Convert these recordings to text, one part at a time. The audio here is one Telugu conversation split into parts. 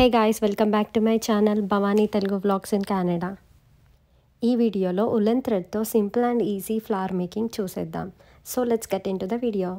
guys welcome back to my channel Bhavani Telugu vlogs in Canada ఈ వీడియోలో ఉలెన్ థ్రెడ్తో simple and easy flower making చూసేద్దాం so let's get into the video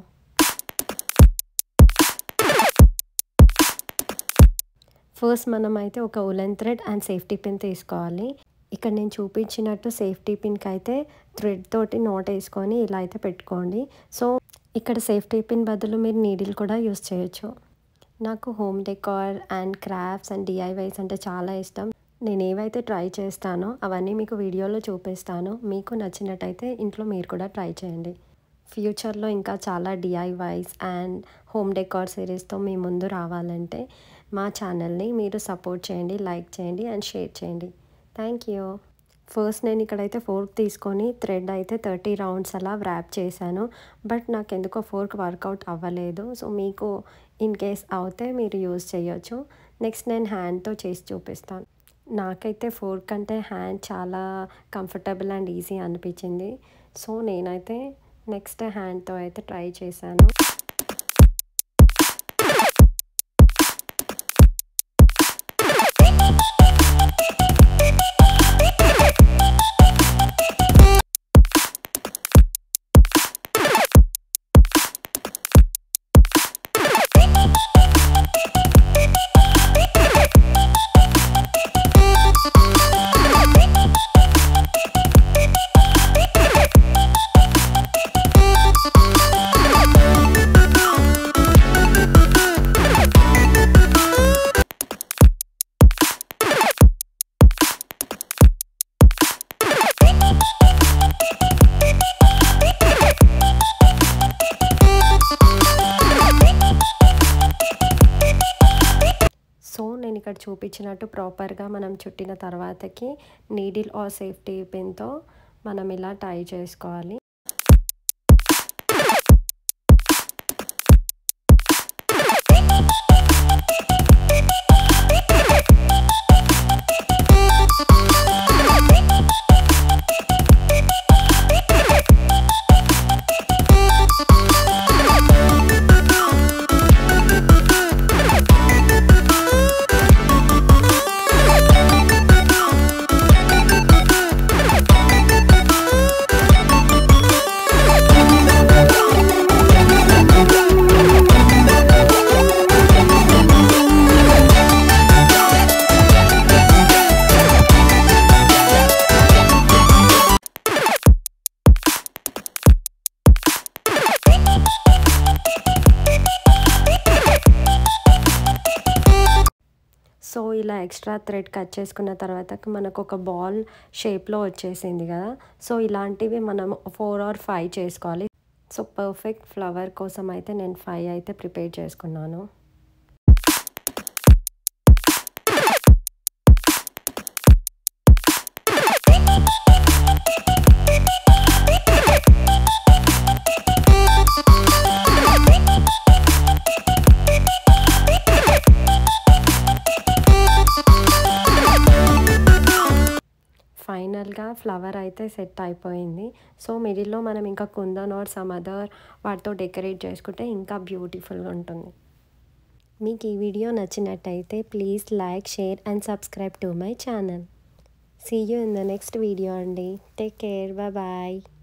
first మనం అయితే ఒక woollen thread and safety pin తీసుకోవాలి ఇక్కడ నేను చూపించినట్టు సేఫ్టీ పిన్కి అయితే థ్రెడ్ తోటి నోట్ వేసుకొని ఇలా అయితే పెట్టుకోండి సో ఇక్కడ సేఫ్టీ పిన్ బదులు మీరు నీడిల్ కూడా యూస్ చేయొచ్చు నాకు home decor and crafts and DIYs అంటే చాలా ఇష్టం నేను ఏవైతే ట్రై చేస్తానో అవన్నీ మీకు వీడియోలో చూపిస్తాను మీకు నచ్చినట్టయితే ఇంట్లో మీరు కూడా ట్రై చేయండి ఫ్యూచర్లో ఇంకా చాలా డిఐవైస్ అండ్ హోమ్ డెకార్ సిరీస్తో మీ ముందు రావాలంటే మా ఛానల్ని మీరు సపోర్ట్ చేయండి లైక్ చేయండి అండ్ షేర్ చేయండి థ్యాంక్ యూ ఫస్ట్ నేను ఇక్కడైతే ఫోర్క్ తీసుకొని థ్రెడ్ అయితే థర్టీ రౌండ్స్ అలా వ్రాప్ చేశాను బట్ నాకు ఎందుకో ఫోర్క్ వర్కౌట్ అవ్వలేదు సో మీకు ఇన్ కేస్ అవుతే మీరు యూజ్ చేయొచ్చు నెక్స్ట్ నేను హ్యాండ్తో చేసి చూపిస్తాను నాకైతే ఫోర్క్ అంటే హ్యాండ్ చాలా కంఫర్టబుల్ అండ్ ఈజీ అనిపించింది సో నేనైతే నెక్స్ట్ హ్యాండ్తో అయితే ట్రై చేశాను సో నేను ఇక్కడ చూపించినట్టు ప్రాపర్గా మనం చుట్టిన తర్వాతకి నీడిల్ ఆర్ సేఫ్టీ పిన్తో మనం ఇలా టై చేసుకోవాలి సో ఇలా ఎక్స్ట్రా థ్రెడ్ కట్ చేసుకున్న తర్వాత మనకు ఒక బాల్ షేప్లో వచ్చేసింది కదా సో ఇలాంటివి మనం ఫోర్ ఆర్ ఫైవ్ చేసుకోవాలి సో పర్ఫెక్ట్ ఫ్లవర్ కోసం అయితే నేను ఫైవ్ అయితే ప్రిపేర్ చేసుకున్నాను ఫైనల్గా ఫ్లవర్ అయితే సెట్ అయిపోయింది సో మిడిల్లో మనం ఇంకా కుందన్ ఆర్ సమ్ అదర్ వాటితో డెకరేట్ చేసుకుంటే ఇంకా బ్యూటిఫుల్గా ఉంటుంది మీకు ఈ వీడియో నచ్చినట్టయితే please like share and subscribe to my channel see you in the next video అండి టేక్ కేర్ బాయ్